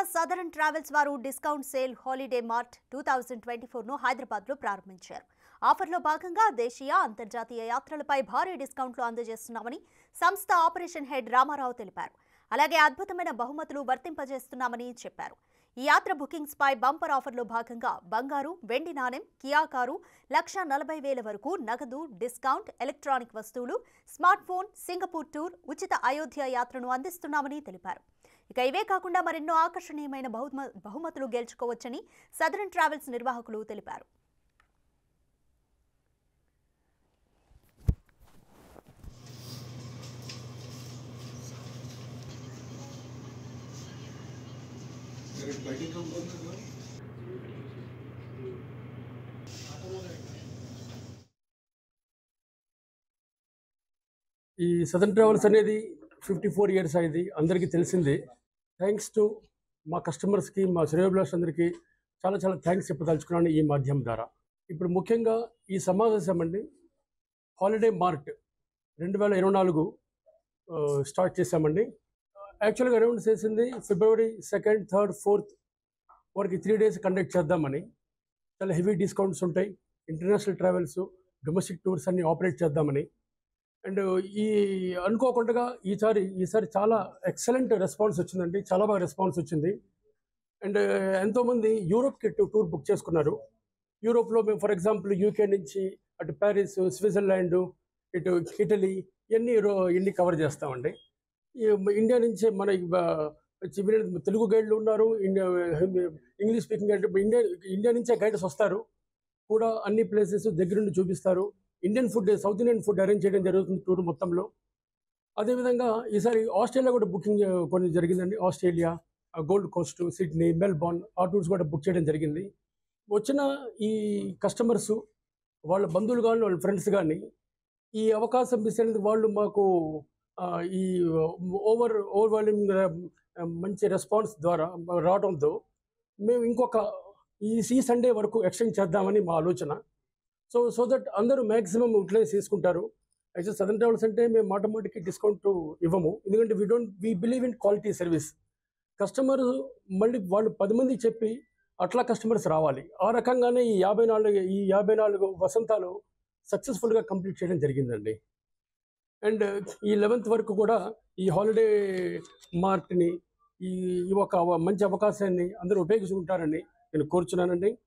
southern travels వారు discount sale holiday mart two thousand twenty ఫోర్ను హైదరాబాద్లో ప్రారంభించారు ఆఫర్లో భాగంగా దేశీయ అంతర్జాతీయ యాత్రలపై భారీ డిస్కౌంట్లు అందజేస్తున్నామని సంస్థ ఆపరేషన్ హెడ్ రామారావు తెలిపారు అలాగే అద్భుతమైన బహుమతులు వర్తింపజేస్తున్నామని చెప్పారు ఈ యాత్ర బుకింగ్స్ పై బంపర్ ఆఫర్లో భాగంగా బంగారు వెండి నాణెం కియా కారు లక్ష నలభై వేల వరకు నగదు డిస్కౌంట్ ఎలక్ట్రానిక్ వస్తువులు స్మార్ట్ ఫోన్ సింగపూర్ టూర్ ఉచిత అయోధ్య యాత్రను అందిస్తున్నామని తెలిపారు ఇక ఇవే కాకుండా మరెన్నో ఆకర్షణీయమైన బహుమ బహుమతులు గెలుచుకోవచ్చని సదరన్ ట్రావెల్స్ నిర్వాహకులు తెలిపారు బయటికి కంపౌండ్ ఈ సదర్న్ ట్రావెల్స్ అనేది ఫిఫ్టీ ఫోర్ ఇయర్స్ అయింది అందరికీ తెలిసిందే థ్యాంక్స్ టు మా కస్టమర్స్కి మా శ్రేయోభిలాష్ అందరికీ చాలా చాలా థ్యాంక్స్ చెప్పదలుచుకున్నాను ఈ మాధ్యమం ద్వారా ఇప్పుడు ముఖ్యంగా ఈ సమావేశం అండి హాలిడే మార్ట్ రెండు వేల ఇరవై నాలుగు ఆ, స్టార్ట్ చేశామండి యాక్చువల్గా అరౌండ్ చేసింది ఫిబ్రవరి సెకండ్ థర్డ్ ఫోర్త్ వరకు త్రీ డేస్ కండక్ట్ చేద్దామని చాలా హెవీ డిస్కౌంట్స్ ఉంటాయి ఇంటర్నేషనల్ ట్రావెల్స్ డొమెస్టిక్ టూర్స్ అన్ని ఆపరేట్ చేద్దామని అండ్ ఈ అనుకోకుండా ఈసారి ఈసారి చాలా ఎక్సలెంట్ రెస్పాన్స్ వచ్చిందండి చాలా బాగా రెస్పాన్స్ వచ్చింది అండ్ ఎంతోమంది యూరోప్కి టు- టూర్ బుక్ చేసుకున్నారు యూరోప్లో మేము ఫర్ ఎగ్జాంపుల్ యూకే నుంచి అటు ప్యారిస్ స్విట్జర్లాండ్ ఇటు ఇటలీ ఇవన్నీ రో- ఇన్ని కవర్ చేస్తామండి ఈ ఇండియా నుంచి మన ఇవ- చివరి తెలుగు గైడ్లు ఉన్నారు India English speaking guide India India నుంచే గైడ్స్ వస్తారు కూడా అన్ని ప్లేసెస్ దగ్గరుండి చూపిస్తారు Indian food south Indian food arrange చేయడం జరుగుతుంది టూర్ మొత్తంలో అదేవిధంగా ఈసారి ఆస్ట్రేలియా కూడా బుకింగ్ కొన్ని జరిగిందండి ఆస్ట్రేలియా ఆ గోల్డ్ కోస్ట్ సిడ్నీ మెల్బోర్న్ ఆ టూర్స్ కూడా బుక్ చేయడం జరిగింది వచ్చిన ఈ కస్టమర్స్ వాళ్ళ బంధువులు కానీ వాళ్ళ ఫ్రెండ్స్ కానీ ఈ అవకాశం మిస్ అయినందుకు వాళ్ళు మాకు ఆ, ఈ ఓవర్ ఓవర్ వాల్యూమింగ్ మంచి రెస్పాన్స్ ద్వారా రావడంతో మేము ఇంకొక ఈ ఈ సండే వరకు ఎక్స్టెండ్ చేద్దామని మా ఆలోచన సో సో దట్ అందరూ మ్యాక్సిమం యూటిలైజ్ చేసుకుంటారు యాక్చువల్ సదర్న్ ట్రావెల్స్ అంటే మేము మాటమాటికి డిస్కౌంట్ ఇవ్వము ఎందుకంటే we don't we believe in quality service customer మళ్ళీ వాళ్ళు పది మందికి చెప్పి అట్లా కస్టమర్స్ రావాలి ఆ రకంగానే ఈ యాభై నాలుగు ఈ యాభై నాలుగు వసంతాలు సక్సెస్ఫుల్గా కంప్లీట్ చేయడం జరిగిందండి అండ్ ఈ లెవెన్త్ వరకు కూడా ఈ హాలిడే మార్ట్ని ఈ ఈ ఒక అవ- మంచి అవకాశాన్ని అందరూ ఉపయోగించుకుంటారని నేను కోరుచున్నానండి